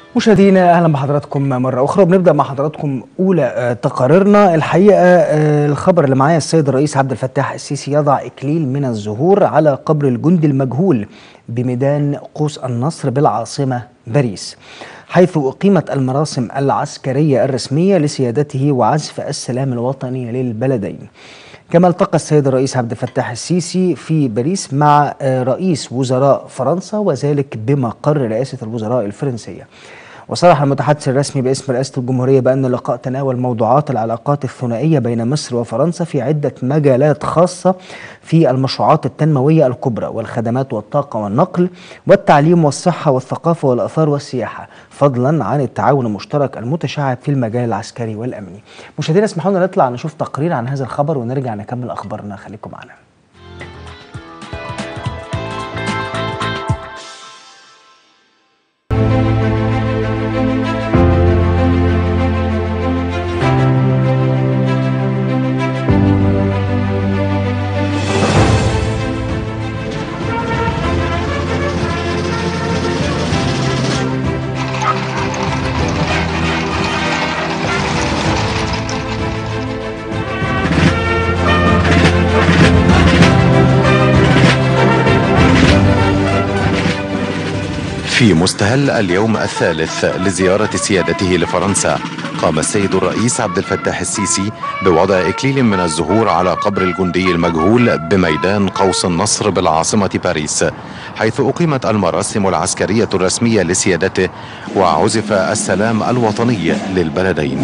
مشاهدينا اهلا بحضراتكم مره اخرى وبنبدا مع حضراتكم اولى آه، تقاريرنا الحقيقه آه، الخبر اللي معايا السيد الرئيس عبد الفتاح السيسي يضع اكليل من الزهور على قبر الجندي المجهول بميدان قوس النصر بالعاصمه باريس حيث اقيمت المراسم العسكريه الرسميه لسيادته وعزف السلام الوطني للبلدين كما التقى السيد الرئيس عبد الفتاح السيسي في باريس مع آه، رئيس وزراء فرنسا وذلك بمقر رئاسه الوزراء الفرنسيه وصرح المتحدث الرسمي باسم رئاسة الجمهورية بأن اللقاء تناول موضوعات العلاقات الثنائية بين مصر وفرنسا في عدة مجالات خاصة في المشروعات التنموية الكبرى والخدمات والطاقة والنقل والتعليم والصحة والثقافة والآثار والسياحة فضلا عن التعاون المشترك المتشعب في المجال العسكري والأمني مشاهدينا اسمحوا لنا نطلع نشوف تقرير عن هذا الخبر ونرجع نكمل أخبارنا خليكم معنا في مستهل اليوم الثالث لزيارة سيادته لفرنسا قام السيد الرئيس عبد الفتاح السيسي بوضع إكليل من الزهور على قبر الجندي المجهول بميدان قوس النصر بالعاصمة باريس حيث أقيمت المراسم العسكرية الرسمية لسيادته وعزف السلام الوطني للبلدين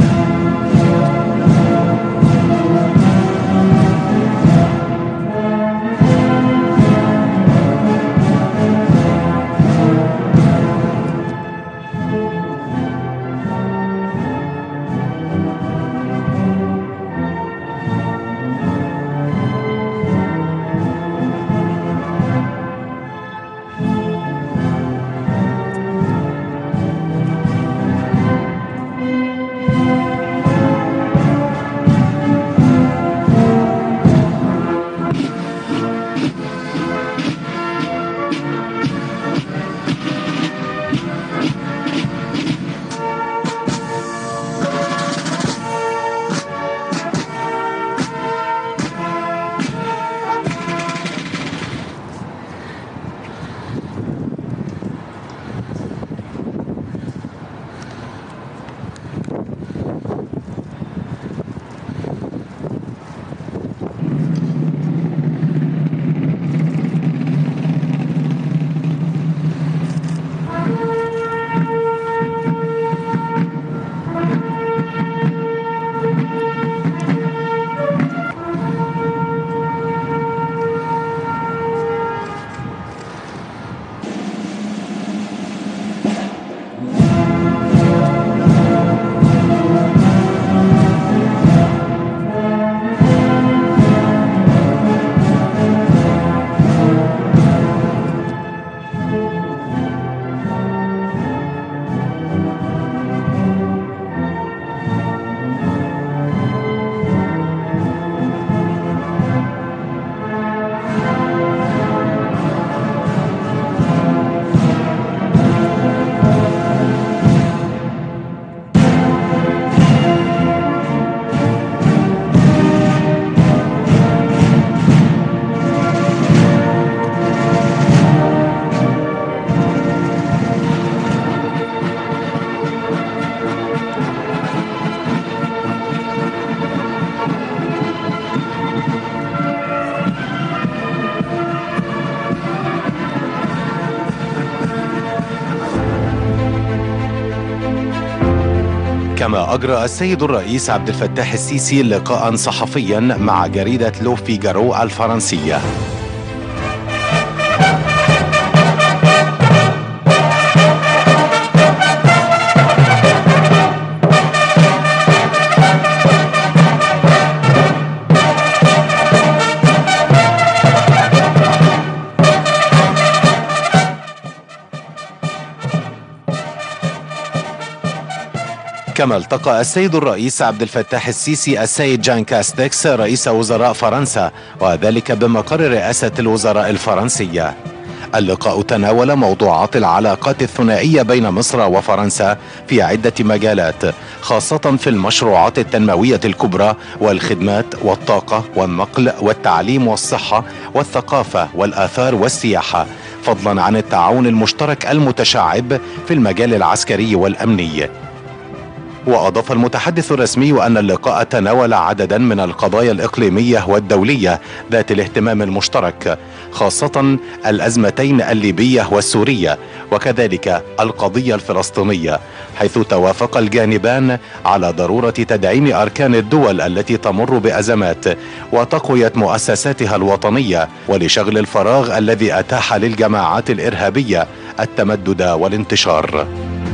كما أجرى السيد الرئيس عبد الفتاح السيسي لقاء صحفيا مع جريدة لو فيجارو الفرنسية كما التقى السيد الرئيس عبد الفتاح السيسي السيد جان كاستكس رئيس وزراء فرنسا وذلك بمقر رئاسة الوزراء الفرنسية اللقاء تناول موضوعات العلاقات الثنائية بين مصر وفرنسا في عدة مجالات خاصة في المشروعات التنموية الكبرى والخدمات والطاقة والنقل والتعليم والصحة والثقافة والآثار والسياحة فضلا عن التعاون المشترك المتشعب في المجال العسكري والأمني وأضاف المتحدث الرسمي أن اللقاء تناول عددا من القضايا الإقليمية والدولية ذات الاهتمام المشترك خاصة الأزمتين الليبية والسورية وكذلك القضية الفلسطينية حيث توافق الجانبان على ضرورة تدعيم أركان الدول التي تمر بأزمات وتقوية مؤسساتها الوطنية ولشغل الفراغ الذي أتاح للجماعات الإرهابية التمدد والانتشار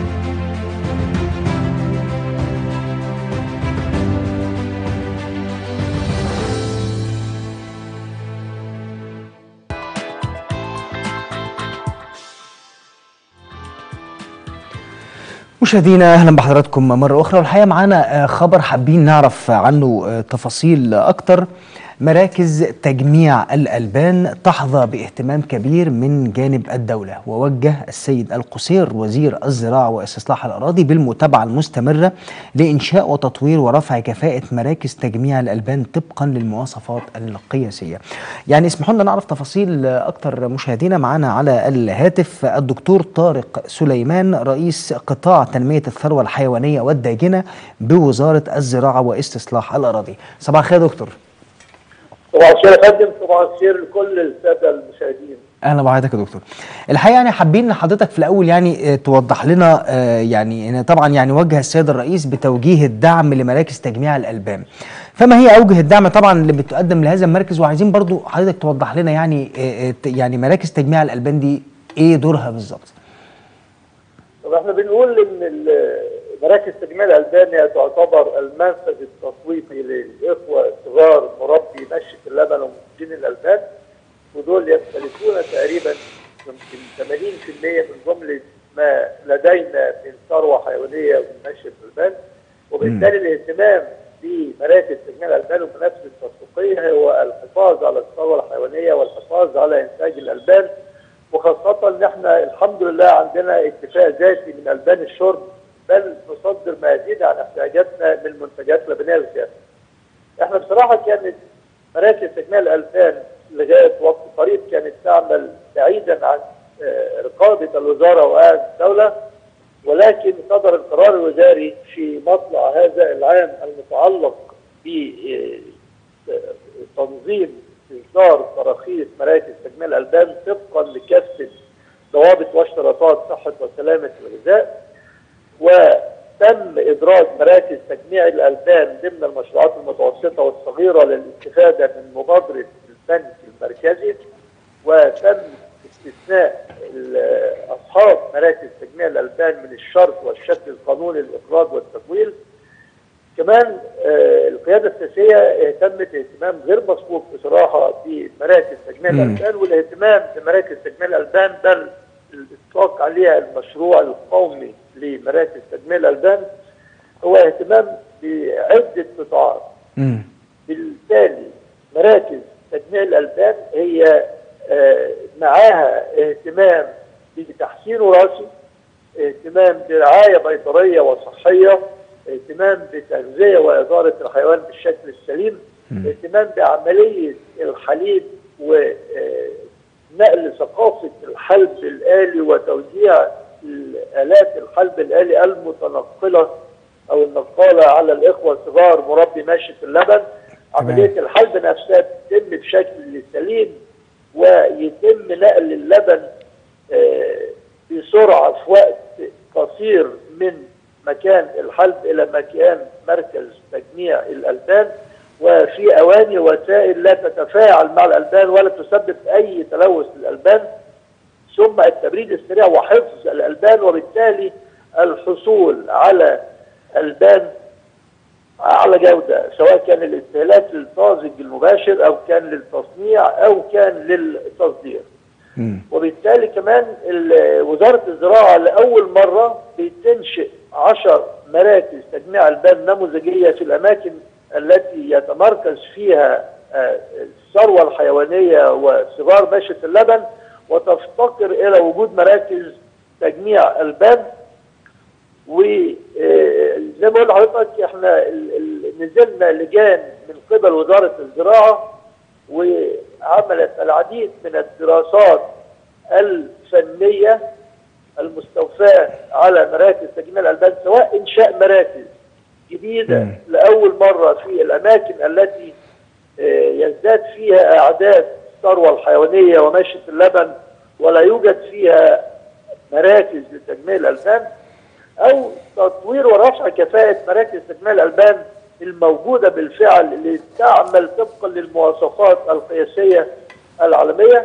مشاهدينا اهلا بحضراتكم مره اخرى والحقيقه معانا خبر حابين نعرف عنه تفاصيل اكتر مراكز تجميع الألبان تحظى باهتمام كبير من جانب الدولة ووجه السيد القصير وزير الزراعة واستصلاح الأراضي بالمتابعة المستمرة لإنشاء وتطوير ورفع كفاءة مراكز تجميع الألبان طبقا للمواصفات القياسية يعني اسمحوا لنا نعرف تفاصيل أكتر مشاهدينا معنا على الهاتف الدكتور طارق سليمان رئيس قطاع تنمية الثروة الحيوانية والداجنة بوزارة الزراعة واستصلاح الأراضي صباح الخير دكتور صباح الخير يا فندم صباح الخير لكل الساده المشاهدين اهلا بحضرتك يا دكتور الحقيقه يعني حابين ان حضرتك في الاول يعني توضح لنا يعني طبعا يعني وجه السيد الرئيس بتوجيه الدعم لمراكز تجميع الالبان فما هي اوجه الدعم طبعا اللي بتقدم لهذا المركز وعايزين برضو حضرتك توضح لنا يعني يعني مراكز تجميع الالبان دي ايه دورها بالظبط طب احنا بنقول ان مراكز تجميع الالبان هي تعتبر المنفذ التسويقي للاخوه الصغار مربي نشة اللبن ومنتجين الالبان ودول يختلفون تقريبا يمكن 80% من جمله ما لدينا من ثروه حيوانيه ومن نشة الالبان وبالتالي الاهتمام بمراكز تجميع الالبان والمنافذ التسويقيه هو الحفاظ على الثروه الحيوانيه والحفاظ على انتاج الالبان وخاصه ان احنا الحمد لله عندنا اكتفاء ذاتي من البان الشرب بل نصدر ما يزيد عن احتياجاتنا من منتجات لبنيه الكافيه. احنا بصراحه كانت مراكز تجميع الالبان لغايه وقت قريب كانت تعمل بعيدا عن رقابه الوزاره والدوله ولكن صدر القرار الوزاري في مطلع هذا العام المتعلق بتنظيم اصدار تراخيص مراكز تجميع الالبان طبقا لكافه ضوابط واشتراطات صحه وسلامه الغذاء وتم ادراج مراكز تجميع الالبان ضمن المشروعات المتوسطه والصغيره للاستفاده من مبادره البنك المركزي وتم استثناء اصحاب مراكز تجميع الالبان من الشرط والشكل القانوني للاقراض والتمويل كمان آه القياده السياسيه اهتمت اهتمام غير مسبوق بصراحه بمراكز تجميع الالبان والاهتمام بمراكز تجميع الالبان بل الاطلاق عليها المشروع القومي لمراكز تجميع الالبان هو اهتمام بعده قطاعات. بالتالي مراكز تجميع الالبان هي آه معاها اهتمام بتحسين وراثي، اهتمام برعايه بيطريه وصحيه، اهتمام بتغذيه واداره الحيوان بالشكل السليم، اهتمام بعمليه الحليب ونقل ثقافه الحلب الالي وتوزيع الالات الحلب الالي المتنقله او النقاله على الاخوه الصغار مربي ماشيه اللبن عمليه الحلب نفسها تتم بشكل سليم ويتم نقل اللبن بسرعه في وقت قصير من مكان الحلب الى مكان مركز تجميع الالبان وفي اواني وسائل لا تتفاعل مع الالبان ولا تسبب اي تلوث للالبان ثم التبريد السريع وحفظ الالبان وبالتالي الحصول على البان على جوده سواء كان الاستهلاك للطازج المباشر او كان للتصنيع او كان للتصدير. وبالتالي كمان وزاره الزراعه لاول مره بتنشئ 10 مراكز تجميع البان نموذجيه في الاماكن التي يتمركز فيها الثروه الحيوانيه وصغار ماشيه اللبن وتفتقر الى وجود مراكز تجميع البان وزي ما بقول لحضرتك احنا ال- ال- نزلنا لجان من قبل وزاره الزراعه وعملت العديد من الدراسات الفنيه المستوفاه على مراكز تجميع الالبان سواء انشاء مراكز جديده مم. لاول مره في الاماكن التي آه، يزداد فيها اعداد الثروه الحيوانيه ومشيه اللبن ولا يوجد فيها مراكز لتجميع الالبان او تطوير ورفع كفاءه مراكز تجميع الالبان الموجوده بالفعل اللي تعمل طبقا للمواصفات القياسيه العالميه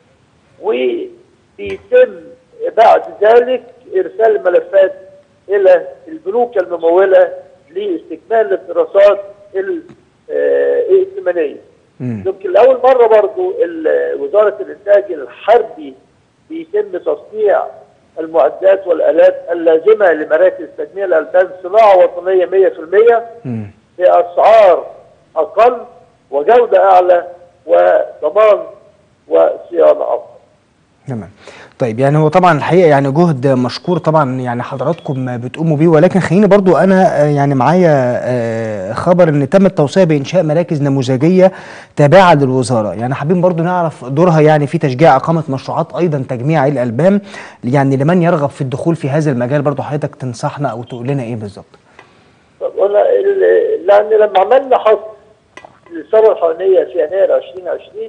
وبيتم بعد ذلك ارسال الملفات الى البنوك المموله لاستكمال الدراسات ال- آه، الائتمانيه. مم. يمكن لاول مره برضو ال- وزاره الانتاج الحربي بيتم تصنيع المعدات والالات اللازمه لمراكز تجميع الالبان صناعه وطنيه 100% مم. باسعار اقل وجوده اعلى وضمان وصيانه افضل. تمام طيب يعني هو طبعا الحقيقه يعني جهد مشكور طبعا يعني حضراتكم بتقوموا بيه ولكن خليني برضو انا آه، يعني معايا آه، خبر ان تم التوصيه بانشاء مراكز نموذجيه تابعه للوزاره يعني حابين برضو نعرف دورها يعني في تشجيع اقامه مشروعات ايضا تجميع الالبان يعني لمن يرغب في الدخول في هذا المجال برضو حضرتك تنصحنا او تقول لنا ايه بالظبط طب انا ال- لان لما عملنا حصر للثروه الحيوانيه في يناير 2020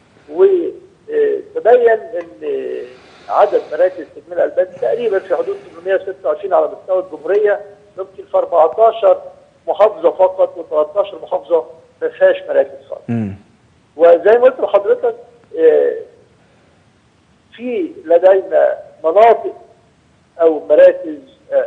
وتبين ان عدد مراكز تجميل الالبان تقريبا في حدود 826 على مستوى الجمهوريه يمكن في 14 محافظه فقط و13 محافظه ما فيهاش مراكز خالص. امم وزي ما قلت لحضرتك آه، في لدينا مناطق او مراكز آه،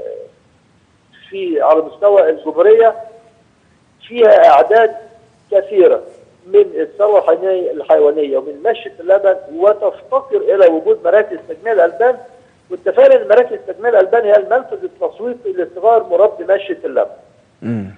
في على مستوى الجمهوريه فيها اعداد كثيره من الثروه الحيوانية- الحيوانيه ومن مشيه اللبن وتفتقر الى وجود مراكز تجميع الالبان والتفاعل ان مراكز تجميع الالبان هي المنفذ التسويقي لصغار مربي مشيه اللبن. امم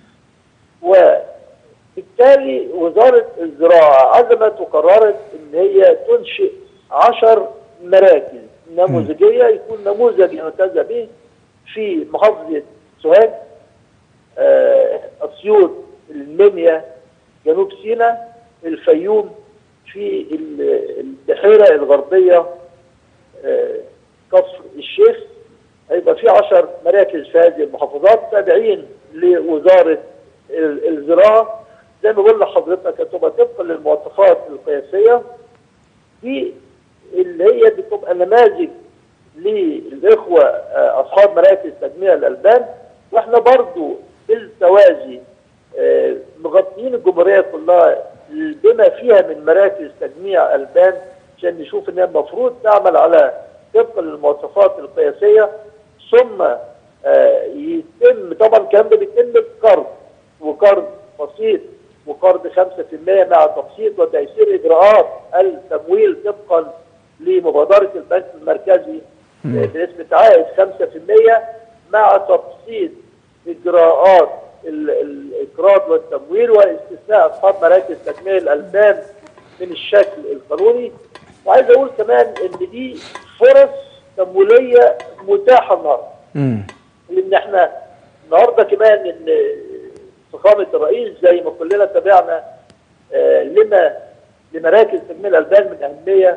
وبالتالي وزارة الزراعة عزمت وقررت ان هي تنشئ عشر مراكز نموذجية يكون نموذج يهتز به في محافظة سوهاج آه، اسيوط المنيا جنوب سيناء الفيوم في ال- البحيرة الغربية آه، كفر الشيخ هيبقى في 10 مراكز في هذه المحافظات تابعين لوزاره ال- الزراعه زي ما بقول لحضرتك هتبقى طبقا للمواصفات القياسيه دي اللي هي بتبقى نماذج للاخوه آه، اصحاب مراكز تجميع الالبان واحنا برضو بالتوازي آه، مغطيين الجمهوريه كلها بما فيها من مراكز تجميع البان عشان نشوف ان هي المفروض تعمل على طبقا للمواصفات القياسيه ثم آه، يتم طبعا الكلام ده بيتم بقرض وقرض بسيط وقرض 5% مع تبسيط وتيسير اجراءات التمويل طبقا لمبادره البنك المركزي آه، بنسبه عائد 5% مع تبسيط اجراءات ال- الاقراض والتمويل واستثناء اصحاب مراكز تجميع الالبان من الشكل القانوني وعايز اقول كمان ان دي فرص تمويليه متاحه النهارده امم لان احنا النهارده كمان ان فخامه الرئيس زي ما كلنا تابعنا آه، لما لمراكز تجميل الالبان من اهميه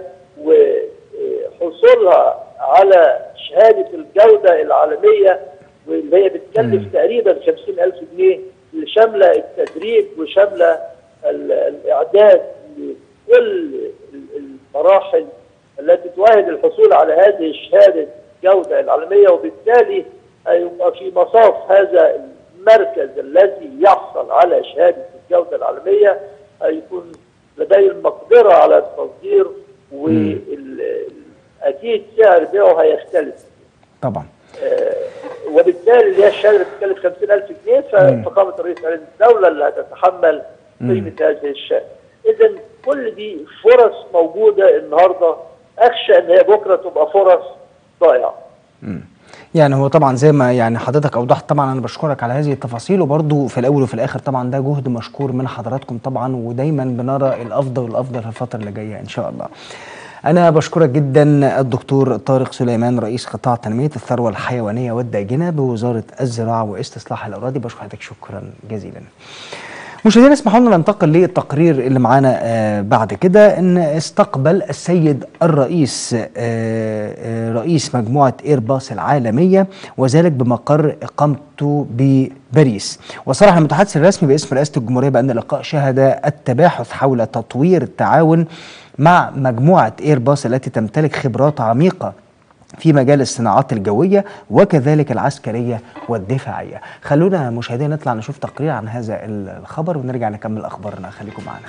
وحصولها على شهاده الجوده العالميه واللي هي بتكلف تقريبا 50000 جنيه اللي شامله التدريب وشامله ال- الاعداد لكل ال- المراحل التي تؤهل الحصول على هذه الشهاده الجوده العالميه وبالتالي هيبقى في مصاف هذا المركز الذي يحصل على شهاده الجوده العالميه هيكون لديه المقدره على التصدير واكيد سعر بيعه هيختلف طبعا آه، وبالتالي اللي هي الشهاده بتكلف 50000 جنيه ففخامه الرئيس قال الدوله اللي هتتحمل قيمه هذه الشهاده. اذا كل دي فرص موجوده النهارده اخشى ان هي بكره تبقى فرص ضائعه. يعني هو طبعا زي ما يعني حضرتك اوضحت طبعا انا بشكرك على هذه التفاصيل وبرضو في الاول وفي الاخر طبعا ده جهد مشكور من حضراتكم طبعا ودايما بنرى الافضل والافضل في الفتره اللي جايه ان شاء الله. أنا بشكرك جدا الدكتور طارق سليمان رئيس قطاع تنمية الثروة الحيوانية والداجنة بوزارة الزراعة واستصلاح الأراضي بشكر حضرتك شكرا جزيلا مشاهدينا اسمحوا لنا ننتقل للتقرير اللي معانا آه بعد كده ان استقبل السيد الرئيس آه آه رئيس مجموعه ايرباص العالميه وذلك بمقر اقامته بباريس وصرح المتحدث الرسمي باسم رئاسه الجمهوريه بان اللقاء شهد التباحث حول تطوير التعاون مع مجموعه ايرباص التي تمتلك خبرات عميقه في مجال الصناعات الجوية وكذلك العسكرية والدفاعية خلونا مشاهدينا نطلع نشوف تقرير عن هذا الخبر ونرجع نكمل أخبارنا خليكم معنا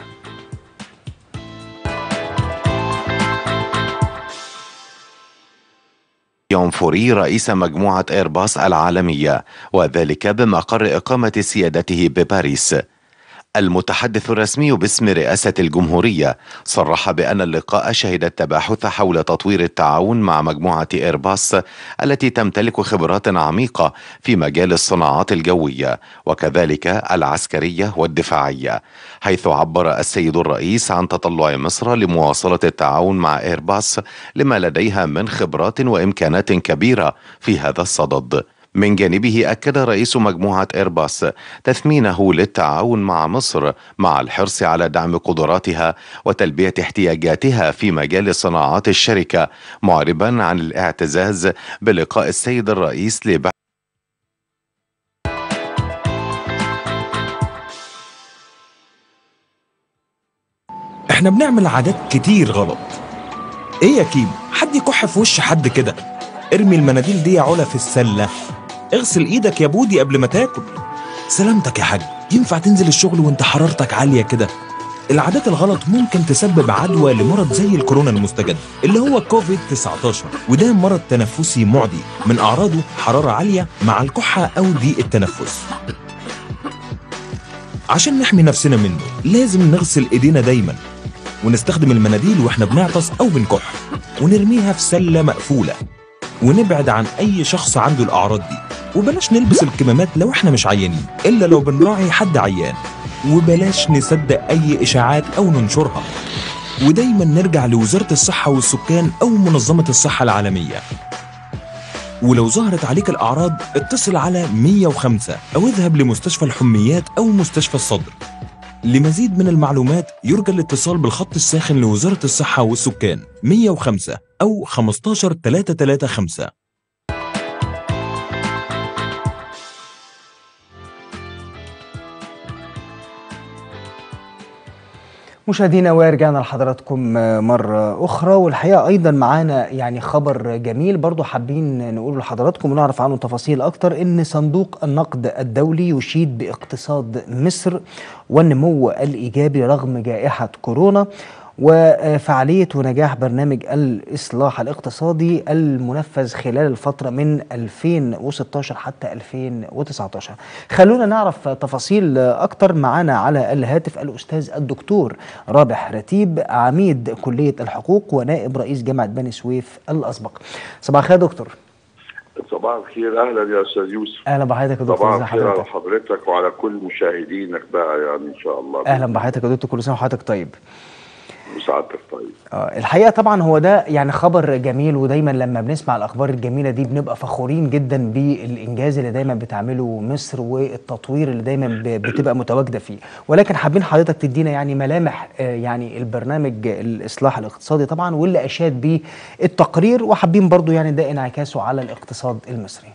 ينفوري رئيس مجموعة إيرباص العالمية وذلك بمقر إقامة سيادته بباريس المتحدث الرسمي باسم رئاسة الجمهورية صرح بأن اللقاء شهد التباحث حول تطوير التعاون مع مجموعة إيرباص التي تمتلك خبرات عميقة في مجال الصناعات الجوية وكذلك العسكرية والدفاعية حيث عبر السيد الرئيس عن تطلع مصر لمواصلة التعاون مع إيرباص لما لديها من خبرات وإمكانات كبيرة في هذا الصدد من جانبه أكد رئيس مجموعة إيرباص تثمينه للتعاون مع مصر مع الحرص على دعم قدراتها وتلبية احتياجاتها في مجال صناعات الشركة معربا عن الاعتزاز بلقاء السيد الرئيس لبعض احنا بنعمل عادات كتير غلط ايه يا كيمو حد يكح في وش حد كده ارمي المناديل دي يا علا في السله اغسل ايدك يا بودي قبل ما تاكل سلامتك يا حاج ينفع تنزل الشغل وانت حرارتك عاليه كده العادات الغلط ممكن تسبب عدوى لمرض زي الكورونا المستجد اللي هو كوفيد 19 وده مرض تنفسي معدي من اعراضه حراره عاليه مع الكحه او ضيق التنفس عشان نحمي نفسنا منه لازم نغسل ايدينا دايما ونستخدم المناديل واحنا بنعطس او بنكح ونرميها في سله مقفوله ونبعد عن اي شخص عنده الاعراض دي وبلاش نلبس الكمامات لو احنا مش عيانين الا لو بنراعي حد عيان وبلاش نصدق اي اشاعات او ننشرها ودايما نرجع لوزاره الصحه والسكان او منظمه الصحه العالميه ولو ظهرت عليك الاعراض اتصل على 105 او اذهب لمستشفى الحميات او مستشفى الصدر لمزيد من المعلومات يرجى الاتصال بالخط الساخن لوزاره الصحه والسكان 105 أو 15 335 مشاهدينا ورجعنا لحضراتكم مرة أخرى والحقيقة أيضا معانا يعني خبر جميل برضو حابين نقول لحضراتكم ونعرف عنه تفاصيل أكتر إن صندوق النقد الدولي يشيد باقتصاد مصر والنمو الإيجابي رغم جائحة كورونا وفعالية ونجاح برنامج الإصلاح الاقتصادي المنفذ خلال الفترة من 2016 حتى 2019 خلونا نعرف تفاصيل أكتر معنا على الهاتف الأستاذ الدكتور رابح رتيب عميد كلية الحقوق ونائب رئيس جامعة بني سويف الأسبق صباح الخير دكتور صباح الخير اهلا يا استاذ يوسف اهلا بحضرتك يا دكتور صباح ازي الخير على حضرتك حضرتك وعلى كل مشاهدينك بقى يعني ان شاء الله اهلا بحضرتك يا دكتور كل سنه وحضرتك طيب مساعدتك طيب آه، الحقيقه طبعا هو ده يعني خبر جميل ودايما لما بنسمع الاخبار الجميله دي بنبقى فخورين جدا بالانجاز اللي دايما بتعمله مصر والتطوير اللي دايما ب- بتبقى متواجده فيه ولكن حابين حضرتك تدينا يعني ملامح آه، يعني البرنامج الاصلاح الاقتصادي طبعا واللي اشاد بيه التقرير وحابين برضو يعني ده انعكاسه على الاقتصاد المصري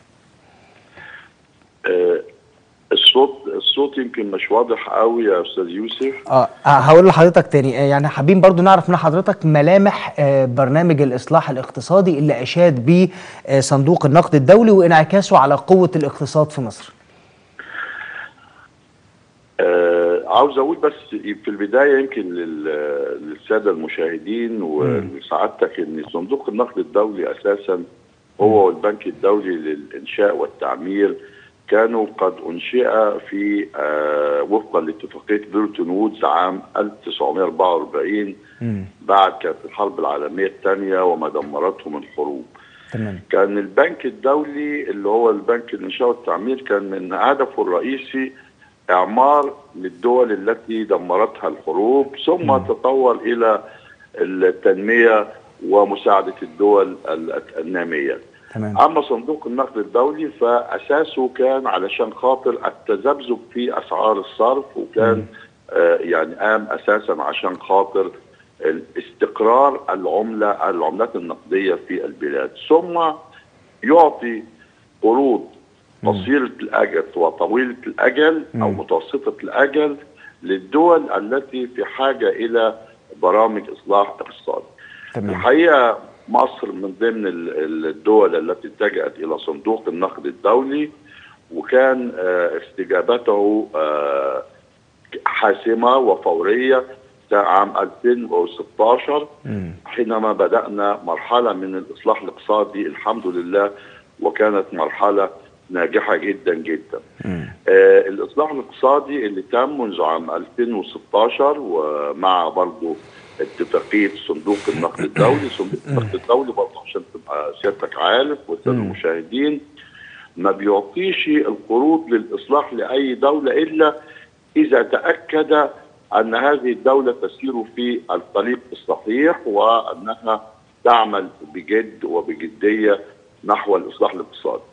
آه الصوت الصوت يمكن مش واضح قوي يا استاذ يوسف اه آه، هقول لحضرتك تاني آه، يعني حابين برضو نعرف من حضرتك ملامح آه، برنامج الإصلاح الاقتصادي اللي أشاد بيه آه، صندوق النقد الدولي وانعكاسه على قوة الاقتصاد في مصر آه عاوز اقول بس في البدايه يمكن لل- للساده المشاهدين ولسعادتك ان صندوق النقد الدولي اساسا هو والبنك الدولي للانشاء والتعمير كانوا قد انشئ في آه وفقا لاتفاقيه بريتون وودز عام 1944 بعد كانت الحرب العالميه الثانيه وما دمرته من حروب. تمام كان البنك الدولي اللي هو البنك الانشاء والتعمير كان من هدفه الرئيسي اعمار للدول التي دمرتها الحروب ثم تطور الى التنميه ومساعده الدول ال- الناميه. تمام اما صندوق النقد الدولي فاساسه كان علشان خاطر التذبذب في اسعار الصرف وكان آه يعني قام اساسا عشان خاطر استقرار العمله العملات النقديه في البلاد ثم يعطي قروض قصيره الاجل وطويله الاجل او مم. متوسطه الاجل للدول التي في حاجه الى برامج اصلاح اقتصادي. تمام الحقيقه مصر من ضمن ال- ال- الدول التي اتجهت الى صندوق النقد الدولي وكان آه، استجابته آه، حاسمه وفوريه عام 2016 مم. حينما بدانا مرحله من الاصلاح الاقتصادي الحمد لله وكانت مرحله ناجحه جدا جدا. مم. آه، الاصلاح الاقتصادي اللي تم منذ عام 2016 ومع برضه اتفاقيه صندوق النقد الدولي، صندوق النقد الدولي برضه عشان تبقى سيادتك عارف والساده مم. المشاهدين ما بيعطيش القروض للاصلاح لاي دوله الا اذا تاكد ان هذه الدوله تسير في الطريق الصحيح وانها تعمل بجد وبجديه نحو الاصلاح الاقتصادي.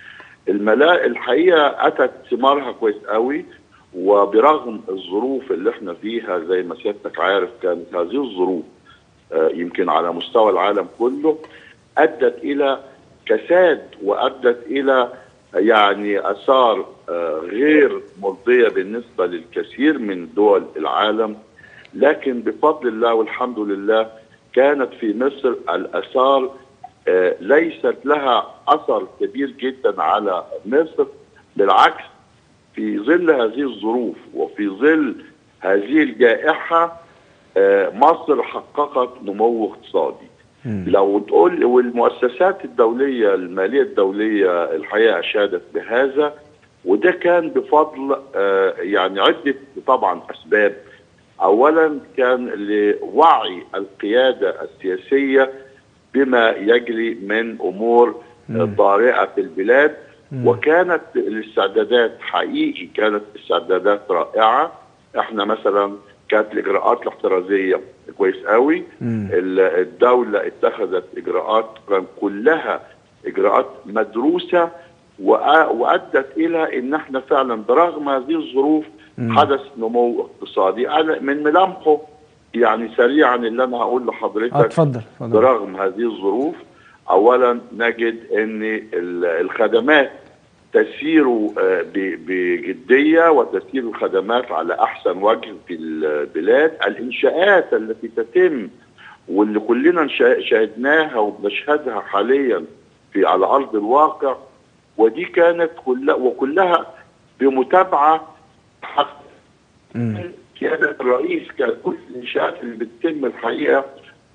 الملا الحقيقه اتت ثمارها كويس قوي وبرغم الظروف اللي احنا فيها زي ما سيادتك عارف كانت هذه الظروف آه، يمكن على مستوى العالم كله ادت الى كساد وادت الى يعني اثار آه، غير مرضيه بالنسبه للكثير من دول العالم لكن بفضل الله والحمد لله كانت في مصر الاثار آه، ليست لها اثر كبير جدا على مصر بالعكس في ظل هذه الظروف وفي ظل هذه الجائحه آه، مصر حققت نمو اقتصادي مم. لو تقول والمؤسسات الدوليه الماليه الدوليه الحقيقه اشادت بهذا وده كان بفضل آه، يعني عده طبعا اسباب اولا كان لوعي القياده السياسيه بما يجري من امور مم. طارئه في البلاد مم. وكانت الاستعدادات حقيقي كانت استعدادات رائعه احنا مثلا كانت الاجراءات الاحترازيه كويس قوي مم. ال- الدوله اتخذت اجراءات كان كلها اجراءات مدروسه وأ- وادت الى ان احنا فعلا برغم هذه الظروف مم. حدث نمو اقتصادي انا من ملامحه يعني سريعا اللي انا هقول لحضرتك اه اتفضل اتفضل برغم هذه الظروف اولا نجد ان ال- الخدمات تسير آه، ب- بجديه وتسير الخدمات على احسن وجه في البلاد الانشاءات التي تتم واللي كلنا نشا- شاهدناها وبنشهدها حاليا في على ارض الواقع ودي كانت كلها وكلها بمتابعه حق مم. قيادة الرئيس كانت كل الإنشاءات اللي بتتم الحقيقة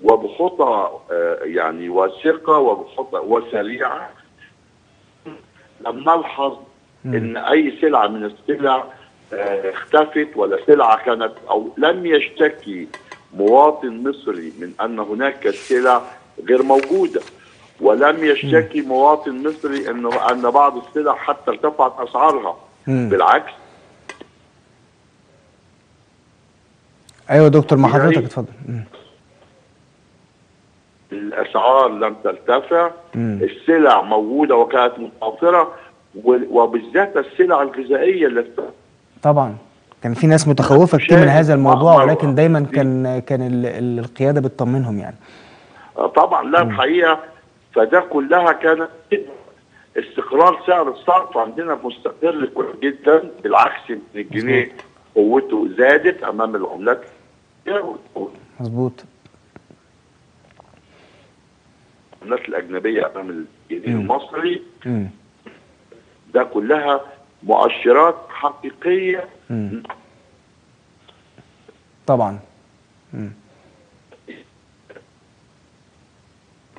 وبخطى آه، يعني واثقة وبخطى وسريعة لم نلحظ مم. إن أي سلعة من السلع آه، اختفت ولا سلعة كانت أو لم يشتكي مواطن مصري من أن هناك سلع غير موجودة ولم يشتكي مواطن مصري انه ان بعض السلع حتى ارتفعت اسعارها مم. بالعكس ايوه يا دكتور مع يعني- حضرتك اتفضل مم. الاسعار لم ترتفع مم. السلع موجوده وكانت متوفره و- وبالذات السلع الغذائيه اللي طبعا كان في ناس متخوفه كتير من شاهد هذا الموضوع أحمر ولكن دايما وأحمر. كان كان ال- ال- القياده بتطمنهم يعني طبعا لا الحقيقه فده كلها كانت استقرار سعر الصرف عندنا مستقر كويس جدا بالعكس إن الجنيه قوته زادت امام العملات مظبوط العملات الاجنبيه امام الجنيه مم. المصري مم. ده كلها مؤشرات حقيقيه مم. طبعا مم.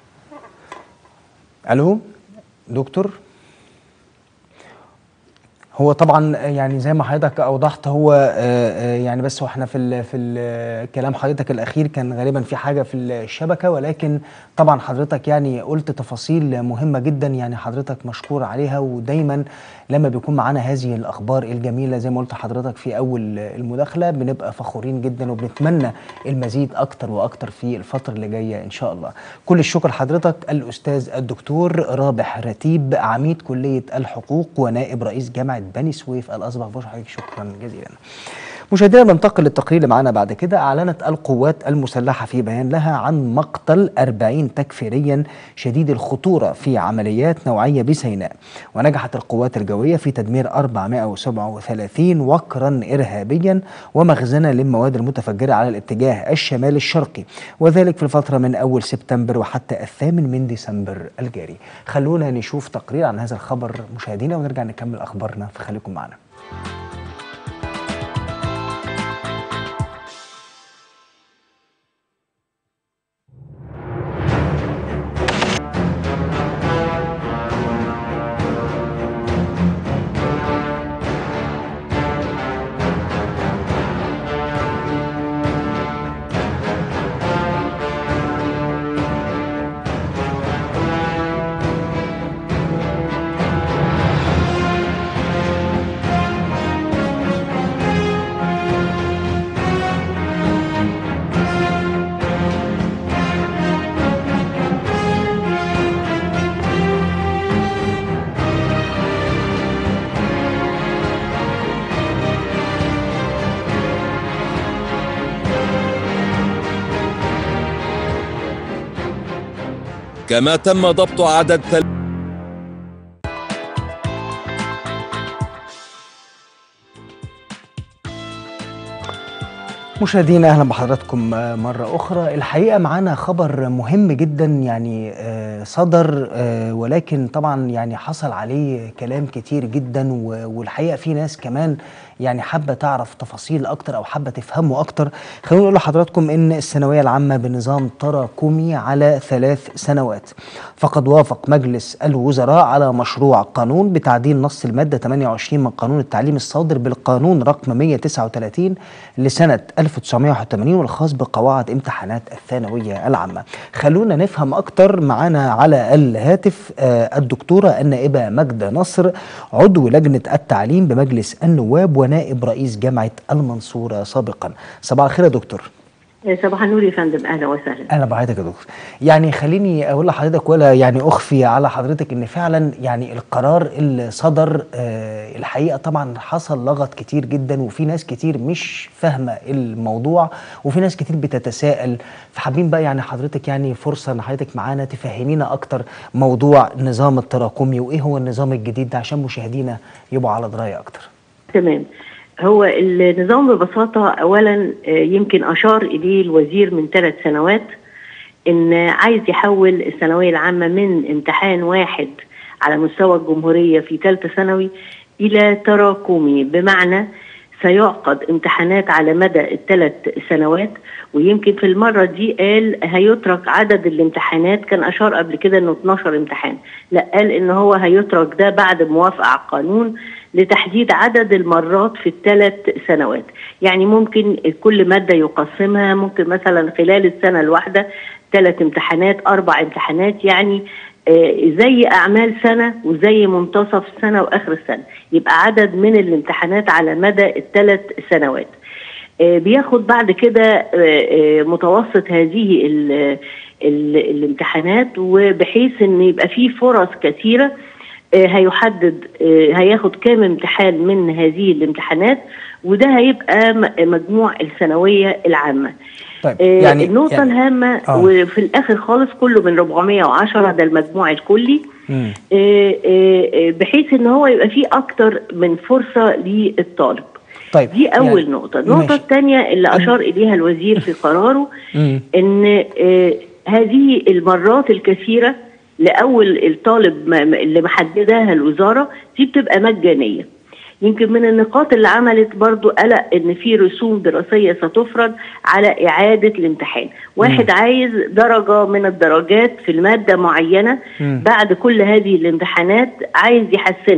الو دكتور هو طبعا يعني زي ما حضرتك اوضحت هو آه، آه، يعني بس واحنا في ال في ال كلام حضرتك الاخير كان غالبا في حاجه في الشبكه ولكن طبعا حضرتك يعني قلت تفاصيل مهمه جدا يعني حضرتك مشكور عليها ودايما لما بيكون معانا هذه الاخبار الجميله زي ما قلت حضرتك في اول المداخله بنبقى فخورين جدا وبنتمنى المزيد اكتر واكتر في الفتره اللي جايه ان شاء الله. كل الشكر حضرتك الاستاذ الدكتور رابح رتيب عميد كليه الحقوق ونائب رئيس جامعه بني سويف الأصبح بشكر حضرتك شكرا جزيلا مشاهدينا بننتقل للتقرير اللي معانا بعد كده أعلنت القوات المسلحة في بيان لها عن مقتل 40 تكفيريا شديد الخطورة في عمليات نوعية بسيناء ونجحت القوات الجوية في تدمير 437 وكرا إرهابيا ومخزنا للمواد المتفجرة على الاتجاه الشمالي الشرقي وذلك في الفترة من أول سبتمبر وحتى الثامن من ديسمبر الجاري خلونا نشوف تقرير عن هذا الخبر مشاهدينا ونرجع نكمل أخبارنا فخليكم معنا كما تم ضبط عدد ثل... مشاهدينا اهلا بحضراتكم مره اخرى الحقيقه معانا خبر مهم جدا يعني آه، صدر آه، ولكن طبعا يعني حصل عليه كلام كتير جدا و- والحقيقه في ناس كمان يعني حابه تعرف تفاصيل اكتر او حابه تفهمه اكتر خلينا نقول لحضراتكم ان الثانويه العامه بنظام تراكمي على ثلاث سنوات فقد وافق مجلس الوزراء على مشروع قانون بتعديل نص الماده 28 من قانون التعليم الصادر بالقانون رقم 139 لسنه 1981 والخاص بقواعد امتحانات الثانويه العامه خلونا نفهم اكتر معانا على الهاتف آه، الدكتوره النائبه ماجده نصر عضو لجنه التعليم بمجلس النواب ونائب رئيس جامعه المنصوره سابقا صباح الخير يا دكتور صباح النور يا فندم اهلا وسهلا اهلا بحضرتك يا دكتور يعني خليني اقول لحضرتك ولا يعني اخفي على حضرتك ان فعلا يعني القرار اللي صدر آه الحقيقه طبعا حصل لغط كتير جدا وفي ناس كتير مش فاهمه الموضوع وفي ناس كتير بتتساءل فحابين بقى يعني حضرتك يعني فرصه ان حضرتك معانا تفهمينا اكتر موضوع النظام التراكمي وايه هو النظام الجديد ده عشان مشاهدينا يبقوا على درايه اكتر تمام هو النظام ببساطة أولا آه، يمكن أشار إليه الوزير من ثلاث سنوات إن عايز يحول الثانوية العامة من امتحان واحد على مستوى الجمهورية في ثالثة ثانوي إلى تراكمي بمعنى سيعقد امتحانات على مدى الثلاث سنوات ويمكن في المرة دي قال هيترك عدد الامتحانات كان أشار قبل كده إنه 12 امتحان لا قال إن هو هيترك ده بعد موافقة على القانون لتحديد عدد المرات في الثلاث سنوات يعني ممكن كل مادة يقسمها ممكن مثلا خلال السنة الواحدة ثلاث امتحانات أربع امتحانات يعني آه، زي أعمال سنة وزي منتصف السنة وآخر السنة يبقى عدد من الامتحانات على مدى الثلاث سنوات آه، بياخد بعد كده آه، آه، متوسط هذه ال ال الامتحانات وبحيث ان يبقى فيه فرص كثيره آه، هيحدد آه، هياخد كام امتحان من هذه الامتحانات وده هيبقى م- مجموع الثانويه العامه طيب آه، يعني النقطة يعني الهامة آه. وفي الآخر خالص كله من 410 ده المجموع الكلي مم. آه، آه، آه، بحيث إن هو يبقى فيه أكتر من فرصة للطالب طيب دي أول يعني نقطة النقطة ماشي. الثانية اللي أشار إليها الوزير في قراره مم. ان آه، هذه المرات الكثيره لاول الطالب ما- ما- اللي محددها الوزاره دي بتبقى مجانيه يمكن من النقاط اللي عملت برضو قلق ان في رسوم دراسيه ستفرض على اعاده الامتحان واحد عايز درجه من الدرجات في الماده معينه مم. بعد كل هذه الامتحانات عايز يحسنها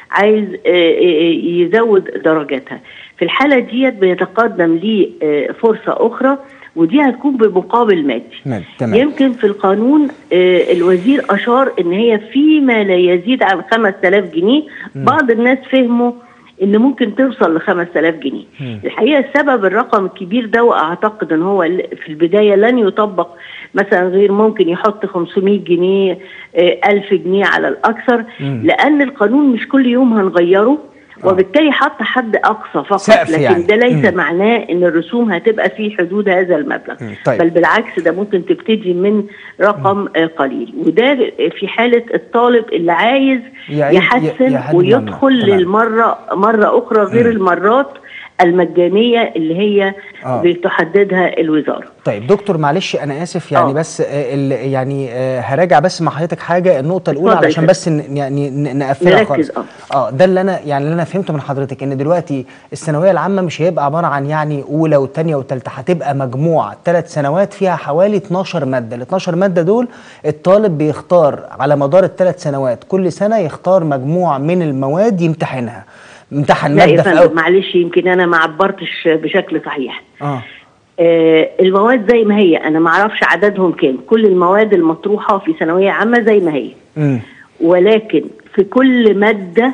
عايز آه، آه، يزود درجاتها في الحاله ديت بيتقدم ليه آه، فرصه اخرى ودي هتكون بمقابل مادي تمام تمام يمكن في القانون آه، الوزير اشار ان هي فيما لا يزيد عن 5000 جنيه بعض الناس فهموا ان ممكن توصل ل 5000 جنيه الحقيقه السبب الرقم الكبير ده واعتقد ان هو ال- في البدايه لن يطبق مثلا غير ممكن يحط 500 جنيه آه، 1000 جنيه على الاكثر لان القانون مش كل يوم هنغيره وبالتالي حط حد اقصى فقط سقف لكن يعني. ده ليس مم. معناه ان الرسوم هتبقى في حدود هذا المبلغ مم. طيب. بل بالعكس ده ممكن تبتدي من رقم آه، قليل وده في حاله الطالب اللي عايز يعيد- يحسن يحدد ويدخل مبلغ. تمام. للمره مره اخرى غير المرات المجانيه اللي هي آه. بتحددها الوزاره طيب دكتور معلش انا اسف يعني آه. بس آه، ال- يعني آه، هراجع بس مع حضرتك حاجه النقطه الاولى اتفضل علشان يا بس ن- يعني ن- نقفلها نركز، خالص آه. اه ده اللي انا يعني اللي انا فهمته من حضرتك ان دلوقتي الثانويه العامه مش هيبقى عباره عن يعني اولى وثانيه وثالثه هتبقى مجموع ثلاث سنوات فيها حوالي 12 ماده ال 12 ماده دول الطالب بيختار على مدار الثلاث سنوات كل سنه يختار مجموع من المواد يمتحنها امتحن لا يا ماده في فندم أول معلش يمكن انا ما عبرتش بشكل صحيح اه آه، المواد زي ما هي انا ما اعرفش عددهم كام كل المواد المطروحه في ثانويه عامه زي ما هي امم ولكن في كل ماده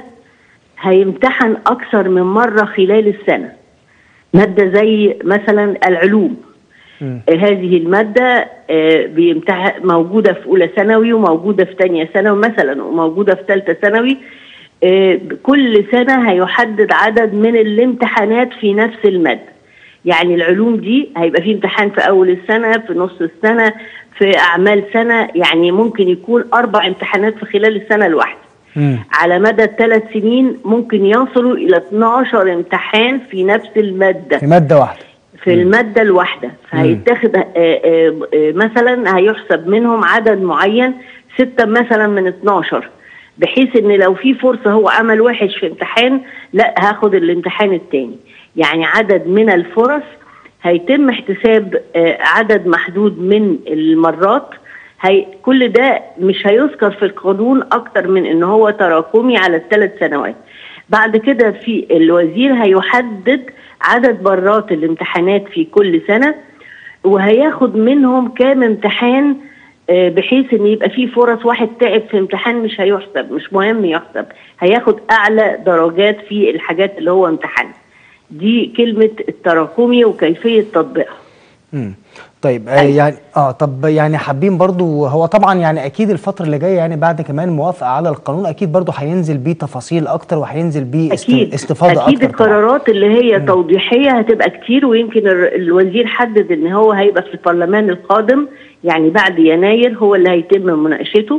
هيمتحن اكثر من مره خلال السنه ماده زي مثلا العلوم مم. آه، هذه الماده آه، بيمتحن موجوده في اولى ثانوي وموجوده في ثانيه ثانوي مثلا وموجوده في ثالثه ثانوي آه، كل سنه هيحدد عدد من الامتحانات في نفس الماده يعني العلوم دي هيبقى في امتحان في اول السنه في نص السنه في اعمال سنه يعني ممكن يكون اربع امتحانات في خلال السنه الواحده امم على مدى الثلاث سنين ممكن يصلوا الى 12 امتحان في نفس الماده في ماده واحده في المادة الواحدة فهيتاخد آه، آه، آه، مثلا هيحسب منهم عدد معين ستة مثلا من 12 بحيث ان لو في فرصة هو عمل وحش في امتحان لا هاخد الامتحان التاني يعني عدد من الفرص هيتم احتساب آه، عدد محدود من المرات هي كل ده مش هيذكر في القانون اكتر من ان هو تراكمي على الثلاث سنوات بعد كده في الوزير هيحدد عدد مرات الامتحانات في كل سنه وهياخد منهم كام امتحان آه، بحيث ان يبقى في فرص واحد تعب في امتحان مش هيحسب مش مهم يحسب هياخد اعلى درجات في الحاجات اللي هو امتحنها دي كلمه التراكمي وكيفيه تطبيقها امم طيب آه يعني اه طب يعني حابين برضو هو طبعا يعني اكيد الفتره اللي جايه يعني بعد كمان موافقه على القانون اكيد برضو هينزل بيه تفاصيل اكتر وهينزل بيه است- اكيد استفاضه اكيد اكتر طبعاً. القرارات اللي هي توضيحيه هتبقى كتير ويمكن الر- الوزير حدد ان هو هيبقى في البرلمان القادم يعني بعد يناير هو اللي هيتم مناقشته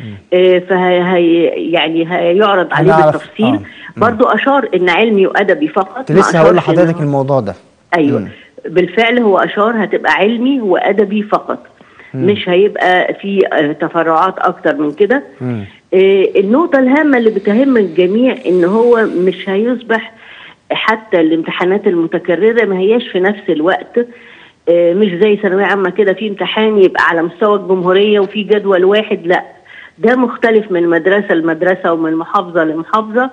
آه فهي هي يعني هيعرض عليه هنعرف- بالتفصيل آه. برضو اشار ان علمي وادبي فقط كنت ما لسه هقول أشارش إن لحضرتك هو- الموضوع ده ايوه مم. بالفعل هو اشار هتبقى علمي وادبي فقط مش هيبقى في آه، تفرعات اكتر من كده مم. آه، النقطة الهامة اللي بتهم الجميع ان هو مش هيصبح حتى الامتحانات المتكررة ما هياش في نفس الوقت آه، مش زي ثانوية عامة كده في امتحان يبقى على مستوى الجمهورية وفي جدول واحد لا ده مختلف من مدرسة لمدرسة ومن محافظة لمحافظة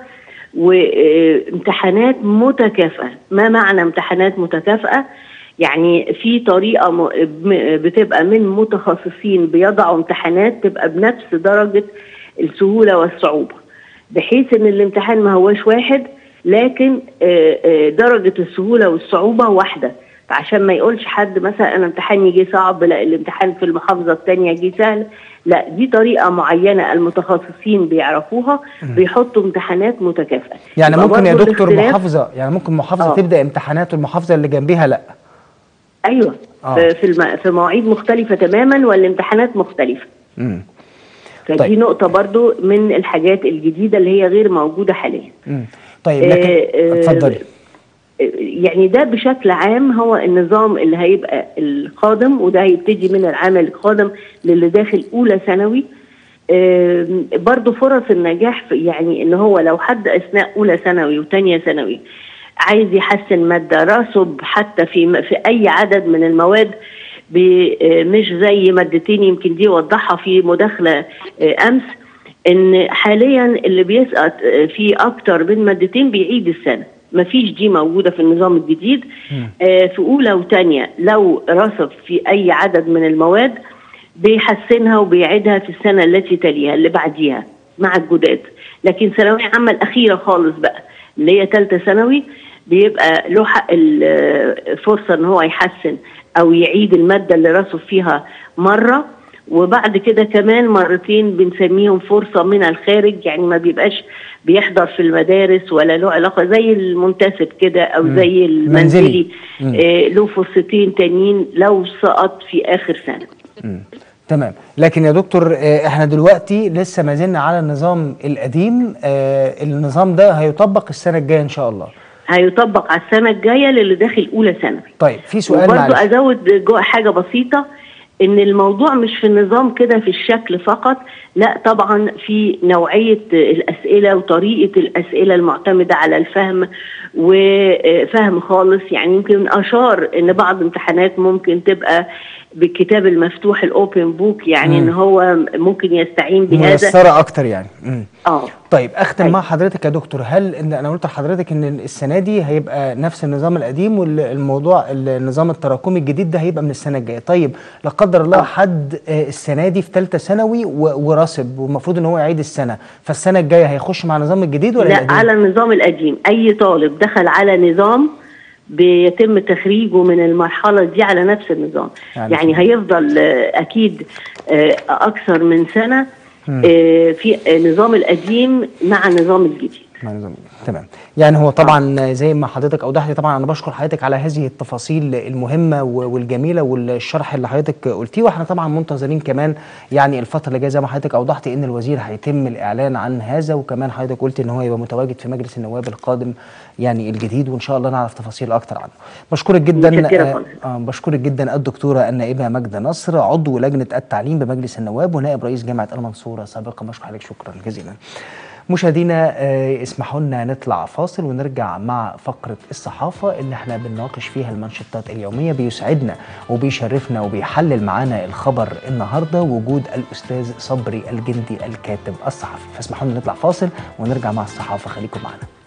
وامتحانات متكافئة ما معنى امتحانات متكافئة يعني في طريقة م- م- بتبقى من متخصصين بيضعوا امتحانات تبقى بنفس درجة السهولة والصعوبة بحيث ان الامتحان ما هوش واحد لكن آه، آه، درجة السهولة والصعوبة واحدة فعشان ما يقولش حد مثلا انا امتحاني جه صعب لا الامتحان في المحافظة الثانية جه سهل لا دي طريقة معينة المتخصصين بيعرفوها بيحطوا امتحانات متكافئة يعني يبقى ممكن يا برضو دكتور الاختلاف- محافظه يعني ممكن محافظه آه. تبدا امتحانات والمحافظه اللي جنبيها لا ايوه آه. في في, الم... في مواعيد مختلفه تماما والامتحانات مختلفه امم فدي طيب. نقطه برضو من الحاجات الجديده اللي هي غير موجوده حاليا امم طيب لكن آه، آه، اتفضلي يعني ده بشكل عام هو النظام اللي هيبقى القادم وده هيبتدي من العام القادم للي داخل اولى ثانوي آم، برضو فرص النجاح في يعني ان هو لو حد اثناء اولى ثانوي وثانيه ثانوي عايز يحسن ماده راسب حتى في في اي عدد من المواد ب- آه، مش زي مادتين يمكن دي وضحها في مداخله آه، امس ان حاليا اللي بيسقط في اكتر من مادتين بيعيد السنه مفيش دي موجوده في النظام الجديد آه في اولى وثانيه لو رسب في اي عدد من المواد بيحسنها وبيعيدها في السنه التي تليها اللي بعديها مع الجداد لكن ثانويه عامه الاخيره خالص بقى اللي هي ثالثه ثانوي بيبقى له حق الفرصه ان هو يحسن او يعيد الماده اللي رسب فيها مره وبعد كده كمان مرتين بنسميهم فرصة من الخارج يعني ما بيبقاش بيحضر في المدارس ولا له علاقة زي المنتسب كده أو مم. زي المنزلي منزلي. آه له فرصتين تانيين لو سقط في آخر سنة مم. تمام لكن يا دكتور آه، احنا دلوقتي لسه ما زلنا على النظام القديم آه، النظام ده هيطبق السنه الجايه ان شاء الله هيطبق على السنة الجاية للي داخل أولى ثانوي طيب في سؤال وبرضه معلش ازود جو حاجه بسيطه ان الموضوع مش في النظام كده في الشكل فقط لا طبعا في نوعيه الاسئله وطريقه الاسئله المعتمده على الفهم وفهم خالص يعني يمكن اشار ان بعض امتحانات ممكن تبقى بالكتاب المفتوح الاوبن بوك يعني مم. ان هو ممكن يستعين بهذا ميسره اكتر يعني مم. اه طيب اختم أيوة. مع حضرتك يا دكتور هل ان انا قلت لحضرتك ان السنه دي هيبقى نفس النظام القديم والموضوع النظام التراكمي الجديد ده هيبقى من السنه الجايه طيب لا قدر الله حد آه، السنه دي في ثالثه ثانوي و- وراسب والمفروض ان هو يعيد السنه فالسنه الجايه هيخش مع النظام الجديد ولا لا القديم على النظام القديم اي طالب دخل على نظام بيتم تخريجه من المرحله دي على نفس النظام يعني يعني, يعني هيفضل آه، اكيد آه، اكثر من سنه مم. آه، في النظام القديم مع النظام الجديد مع النظام الجديد. تمام يعني هو طبعا زي ما حضرتك اوضحتي طبعا انا بشكر حضرتك على هذه التفاصيل المهمه و- والجميله والشرح اللي حضرتك قلتيه واحنا طبعا منتظرين كمان يعني الفتره اللي جايه زي ما حضرتك اوضحتي ان الوزير هيتم الاعلان عن هذا وكمان حضرتك قلت ان هو يبقى متواجد في مجلس النواب القادم يعني الجديد وان شاء الله نعرف تفاصيل اكتر عنه بشكرك جدا متشكرة آه خالص. آه بشكرك جدا الدكتوره النائبه ماجده نصر عضو لجنه التعليم بمجلس النواب ونائب رئيس جامعه المنصوره سابقا بشكر حضرتك شكرا جزيلا مشاهدينا آه، اسمحوا لنا نطلع فاصل ونرجع مع فقرة الصحافة اللي احنا بنناقش فيها المنشطات اليومية بيسعدنا وبيشرفنا وبيحلل معانا الخبر النهاردة وجود الأستاذ صبري الجندي الكاتب الصحفي فاسمحوا لنا نطلع فاصل ونرجع مع الصحافة خليكم معنا